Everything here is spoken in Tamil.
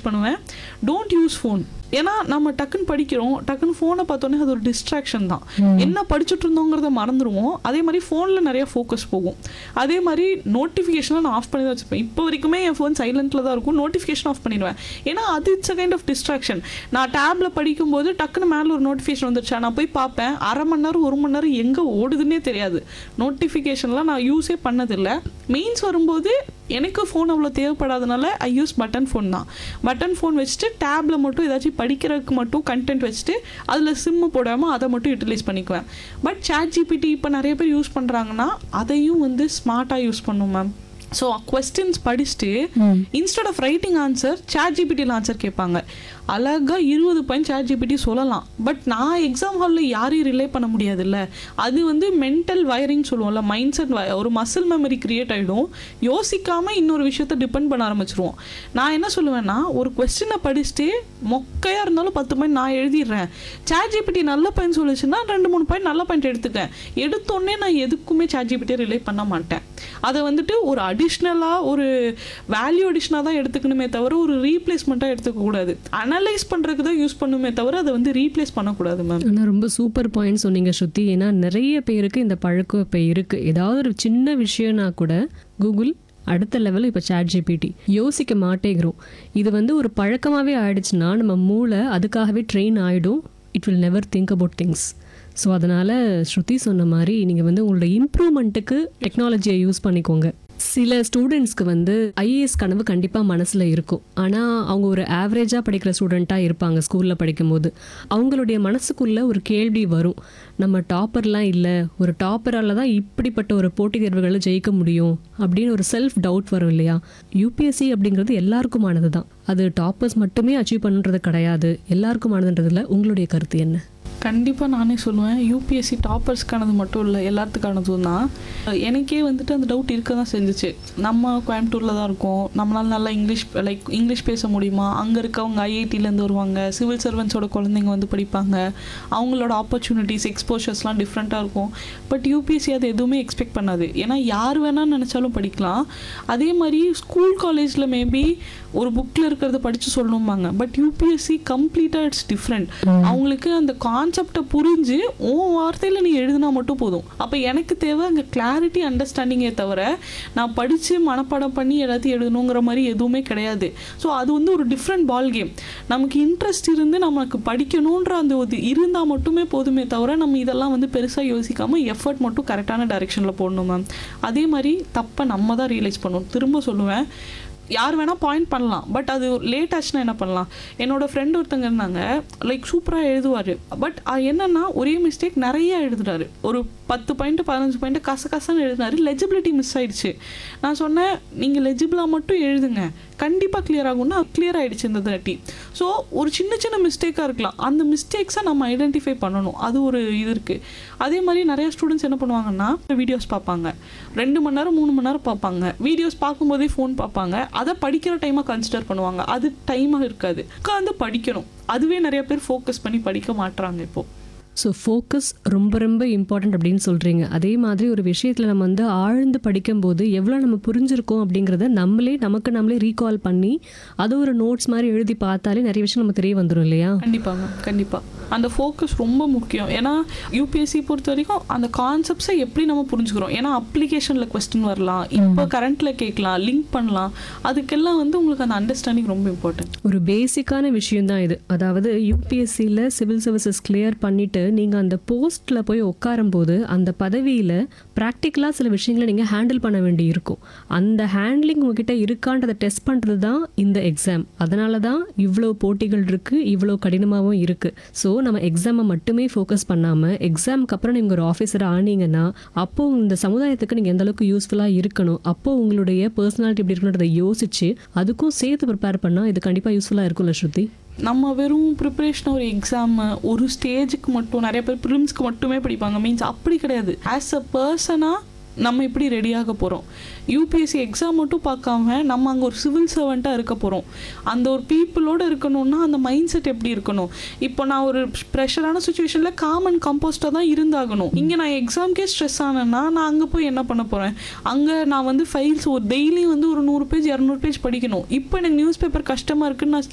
பண்ணுவேன் டோன்ட் யூஸ் ஃபோன் ஏன்னா நம்ம டக்குன்னு படிக்கிறோம் டக்குன்னு ஃபோனை பார்த்தோன்னே அது ஒரு டிஸ்ட்ராக்ஷன் தான் என்ன படிச்சுட்டு இருந்தோங்கிறத மறந்துடுவோம் அதே மாதிரி ஃபோனில் நிறைய ஃபோக்கஸ் போகும் அதே மாதிரி நோட்டிஃபிகேஷனை நான் ஆஃப் பண்ணி தான் வச்சுப்பேன் இப்போ வரைக்குமே என் ஃபோன் சைலண்ட்டில் தான் இருக்கும் நோட்டிஃபிகேஷன் ஆஃப் பண்ணிடுவேன் ஏன்னா அது it's a kind of distraction நான் டேப்ல படிக்கும்போது டக்குன்னு மேலே ஒரு நோட்டிஃபிகேஷன் வந்துருச்சா நான் போய் பார்ப்பேன் அரை மணி நேரம் ஒரு மணி நேரம் எங்கே ஓடுதுன்னே தெரியாது நோட்டிஃபிகேஷன்லாம் நான் யூஸே பண்ணதில்லை மெயின்ஸ் வரும்போது எனக்கு ஃபோன் அவ்வளோ தேவைப்படாதனால ஐ யூஸ் பட்டன் ஃபோன் தான் பட்டன் ஃபோன் வச்சுட்டு டேப்பில் மட்டும் ஏதாச்சும் படிக்கிறதுக்கு மட்டும் கண்டென்ட் வச்சுட்டு அதில் சிம்மு போடாமல் அதை மட்டும் யூட்டிலைஸ் பண்ணிக்குவேன் பட் chat ஜிபிடி இப்போ நிறைய பேர் யூஸ் பண்ணுறாங்கன்னா அதையும் வந்து ஸ்மார்ட்டாக யூஸ் பண்ணும் மேம் ஸோ கொஸ்டின்ஸ் படிச்சுட்டு instead of writing answer chat ஜிபிடியில் ஆன்சர் கேட்பாங்க அழகாக இருபது பாயிண்ட் chat ஜிபிடி சொல்லலாம் பட் நான் எக்ஸாம் ஹாலில் யாரையும் ரிலே பண்ண முடியாதுல்ல அது வந்து மென்டல் வயரிங் சொல்லுவோம்ல மைண்ட் செட் ஒரு மசில் மெமரி கிரியேட் ஆகிடும் யோசிக்காமல் இன்னொரு விஷயத்த டிபெண்ட் பண்ண ஆரம்பிச்சிருவோம் நான் என்ன சொல்லுவேன்னா ஒரு கொஸ்டினை படிச்சுட்டு மொக்கையாக இருந்தாலும் பத்து பாயிண்ட் நான் எழுதிடுறேன் chat ஜிபிடி நல்ல பாயிண்ட் சொல்லுச்சுன்னா ரெண்டு மூணு பாயிண்ட் நல்ல பாயிண்ட் எடுத்துட்டேன் எடுத்தோடனே நான் எதுக்குமே chat ஜிபிடியை ரிலே பண்ண மாட்டேன் அதை வந்துட்டு ஒரு அடிஷ்னலாக ஒரு வேல்யூ அடிஷ்னலாக தான் எடுத்துக்கணுமே தவிர ஒரு ரீப்ளேஸ்மெண்ட்டாக எடுத்துக்கக்கூடாது அனலைஸ் பண்ணுறதுக்கு தான் யூஸ் பண்ணுமே தவிர அதை வந்து ரீப்ளேஸ் பண்ணக்கூடாது மேம் ஆனால் ரொம்ப சூப்பர் பாயிண்ட் சொன்னீங்க ஸ்ருதி ஏன்னா நிறைய பேருக்கு இந்த பழக்கம் இப்போ இருக்குது ஏதாவது ஒரு சின்ன விஷயம்னா கூட கூகுள் அடுத்த லெவல் இப்போ chat ஜிபிடி யோசிக்க மாட்டேங்கிறோம் இது வந்து ஒரு பழக்கமாகவே ஆயிடுச்சுன்னா நம்ம மூளை அதுக்காகவே ட்ரெயின் ஆகிடும் it will never think about things so அதனால் ஸ்ருதி சொன்ன மாதிரி நீங்கள் வந்து உங்களோட இம்ப்ரூவ்மெண்ட்டுக்கு டெக்னாலஜியை யூஸ் பண்ணிக்கோங்க சில ஸ்டூடெண்ட்ஸ்க்கு வந்து ஐஏஎஸ் கனவு கண்டிப்பாக மனசில் இருக்கும் ஆனால் அவங்க ஒரு ஆவரேஜாக படிக்கிற ஸ்டூடெண்ட்டாக இருப்பாங்க ஸ்கூலில் படிக்கும்போது அவங்களுடைய மனசுக்குள்ளே ஒரு கேள்வி வரும் நம்ம டாப்பர்லாம் இல்லை ஒரு டாப்பரால் தான் இப்படிப்பட்ட ஒரு போட்டித் தேர்வுகளை ஜெயிக்க முடியும் அப்படின்னு ஒரு செல்ஃப் டவுட் வரும் இல்லையா யூபிஎஸ்சி அப்படிங்கிறது எல்லாருக்குமானது தான் அது டாப்பர்ஸ் மட்டுமே அச்சீவ் பண்ணுறது கிடையாது எல்லாருக்குமானதுன்றதுல உங்களுடைய கருத்து என்ன கண்டிப்பாக நானே சொல்லுவேன் யூபிஎஸ்சி டாப்பர்ஸ்க்கானது மட்டும் இல்லை எல்லாத்துக்கானதும் தான் எனக்கே வந்துட்டு அந்த டவுட் இருக்க தான் செஞ்சுச்சு நம்ம கோயம்புத்தூரில் தான் இருக்கோம் நம்மளால நல்லா இங்கிலீஷ் லைக் இங்கிலீஷ் பேச முடியுமா அங்கே இருக்கவங்க ஐஐடிலேருந்து வருவாங்க சிவில் சர்வன்ஸோட குழந்தைங்க வந்து படிப்பாங்க அவங்களோட ஆப்பர்ச்சுனிட்டிஸ் எக்ஸ்போஷர்ஸ்லாம் டிஃப்ரெண்ட்டாக இருக்கும் பட் யூபிஎஸ்சி அது எதுவுமே எக்ஸ்பெக்ட் பண்ணாது ஏன்னா யார் வேணால் நினச்சாலும் படிக்கலாம் அதே மாதிரி ஸ்கூல் காலேஜில் மேபி ஒரு புக்கில் இருக்கிறத படித்து சொல்லணும்பாங்க பட் யூபிஎஸ்சி கம்ப்ளீட்டாக இட்ஸ் டிஃப்ரெண்ட் அவங்களுக்கு அந்த கான்செப்டை புரிஞ்சு உன் வார்த்தையில் நீ எழுதினா மட்டும் போதும் அப்போ எனக்கு தேவை அங்கே கிளாரிட்டி அண்டர்ஸ்டாண்டிங்கே தவிர நான் படித்து மனப்பாடம் பண்ணி எல்லாத்தையும் எழுதணுங்கிற மாதிரி எதுவுமே கிடையாது ஸோ அது வந்து ஒரு டிஃப்ரெண்ட் பால் கேம் நமக்கு இன்ட்ரெஸ்ட் இருந்து நமக்கு படிக்கணுன்ற அந்த ஒரு இருந்தால் மட்டுமே போதுமே தவிர நம்ம இதெல்லாம் வந்து பெருசாக யோசிக்காமல் எஃபர்ட் மட்டும் கரெக்டான டைரெக்ஷனில் போடணும் மேம் அதே மாதிரி தப்பை நம்ம தான் ரியலைஸ் பண்ணணும் திரும்ப சொல்லுவேன் யார் வேணால் பாயிண்ட் பண்ணலாம் பட் அது லேட் ஆச்சுன்னா என்ன பண்ணலாம் என்னோட ஃப்ரெண்ட் ஒருத்தங்க இருந்தாங்க லைக் சூப்பராக எழுதுவார் பட் என்னன்னா ஒரே மிஸ்டேக் நிறைய எழுதுறாரு ஒரு பத்து பாயிண்ட் பதினஞ்சு பாயிண்ட் கச கசன்னு எழுதினாரு லெஜிபிலிட்டி மிஸ் ஆயிடுச்சு நான் சொன்னேன் நீங்கள் லெஜிபிளாக மட்டும் எழுதுங்க கண்டிப்பாக கிளியர் ஆகும்னா கிளியர் ஆயிடுச்சு இந்த தாட்டி ஸோ ஒரு சின்ன சின்ன மிஸ்டேக்காக இருக்கலாம் அந்த மிஸ்டேக்ஸை நம்ம ஐடென்டிஃபை பண்ணணும் அது ஒரு இது இருக்குது அதே மாதிரி நிறைய ஸ்டூடெண்ட்ஸ் என்ன பண்ணுவாங்கன்னா வீடியோஸ் பார்ப்பாங்க ரெண்டு மணி நேரம் மூணு மணி நேரம் பார்ப்பாங்க வீடியோஸ் பார்க்கும்போதே ஃபோன் பார்ப்பாங்க அதை படிக்கிற டைமாக கன்சிடர் பண்ணுவாங்க அது டைமாக இருக்காது உட்காந்து படிக்கணும் அதுவே நிறைய பேர் ஃபோக்கஸ் பண்ணி படிக்க மாட்றாங்க இப்போது ஸோ ஃபோக்கஸ் ரொம்ப ரொம்ப இம்பார்ட்டன்ட் அப்படின்னு சொல்கிறீங்க அதே மாதிரி ஒரு விஷயத்தில் நம்ம வந்து ஆழ்ந்து படிக்கும்போது எவ்வளோ நம்ம புரிஞ்சிருக்கோம் அப்படிங்கிறத நம்மளே நமக்கு நம்மளே ரீகால் பண்ணி அது ஒரு நோட்ஸ் மாதிரி எழுதி பார்த்தாலே நிறைய விஷயம் நம்ம தெரிய வந்துடும் இல்லையா கண்டிப்பாக மேம் கண்டிப்பாக அந்த ஃபோக்கஸ் ரொம்ப முக்கியம் ஏன்னா யூபிஎஸ்சி பொறுத்த வரைக்கும் அந்த கான்செப்ட்ஸை எப்படி நம்ம புரிஞ்சுக்கிறோம் ஏன்னா அப்ளிகேஷனில் கொஸ்டின் வரலாம் இப்போ கரண்ட்டில் கேட்கலாம் லிங்க் பண்ணலாம் அதுக்கெல்லாம் வந்து உங்களுக்கு அந்த அண்டர்ஸ்டாண்டிங் ரொம்ப இம்பார்ட்டன்ட் ஒரு பேசிக்கான விஷயம் தான் இது அதாவது யூபிஎஸ்சியில் சிவில் சர்வீசஸ் கிளியர் பண்ணிட்டு நீங்கள் அந்த போஸ்ட்டில் போய் உட்காரும்போது அந்த பதவியில் ப்ராக்டிக்கலாக சில விஷயங்களை நீங்கள் ஹேண்டில் பண்ண வேண்டி இருக்கும் அந்த ஹேண்ட்லிங் உங்ககிட்ட இருக்கான்றதை டெஸ்ட் பண்ணுறது தான் இந்த எக்ஸாம் அதனால தான் இவ்வளோ போட்டிகள் இருக்குது இவ்வளோ கடினமாகவும் இருக்குது ஸோ நம்ம எக்ஸாமை மட்டுமே ஃபோக்கஸ் பண்ணாமல் எக்ஸாமுக்கு அப்புறம் நீங்கள் ஒரு ஆஃபீஸர் ஆனீங்கன்னா அப்போது இந்த சமுதாயத்துக்கு நீங்கள் எந்த அளவுக்கு யூஸ்ஃபுல்லாக இருக்கணும் அப்போது உங்களுடைய பர்சனாலிட்டி எப்படி இருக்கணுன்றதை யோசிச்சு அதுக்கும் சேர்த்து ப்ரிப்பேர் பண்ணால் இது கண்டிப்பாக யூஸ்ஃபுல்லாக இருக்கும்ல ஸ்ருதி நம்ம வெறும் ப்ரிப்பரேஷன் ஒரு எக்ஸாம் ஒரு ஸ்டேஜுக்கு மட்டும் நிறைய பேர் ப்ரிம்ஸ்க்கு மட்டுமே படிப்பாங்க மீன்ஸ் அப்படி கிடையாது ஆஸ் அ பர்சனாக நம்ம எப்படி ரெடியாக போகிறோம் யூபிஎஸ்சி எக்ஸாம் மட்டும் பார்க்காம நம்ம அங்கே ஒரு சிவில் சர்வெண்ட்டாக இருக்க போகிறோம் அந்த ஒரு பீப்புளோட இருக்கணும்னா அந்த மைண்ட் செட் எப்படி இருக்கணும் இப்போ நான் ஒரு ப்ரெஷரான சுச்சுவேஷனில் காமன் கம்போஸ்டாக தான் இருந்தாகணும் இங்கே நான் எக்ஸாம்க்கே ஸ்ட்ரெஸ் ஆனேன்னா நான் அங்கே போய் என்ன பண்ண போகிறேன் அங்கே நான் வந்து ஃபைல்ஸ் ஒரு டெய்லி வந்து ஒரு நூறு பேஜ் இரநூறு பேஜ் படிக்கணும் இப்போ எனக்கு நியூஸ் பேப்பர் கஷ்டமாக இருக்குன்னு நான்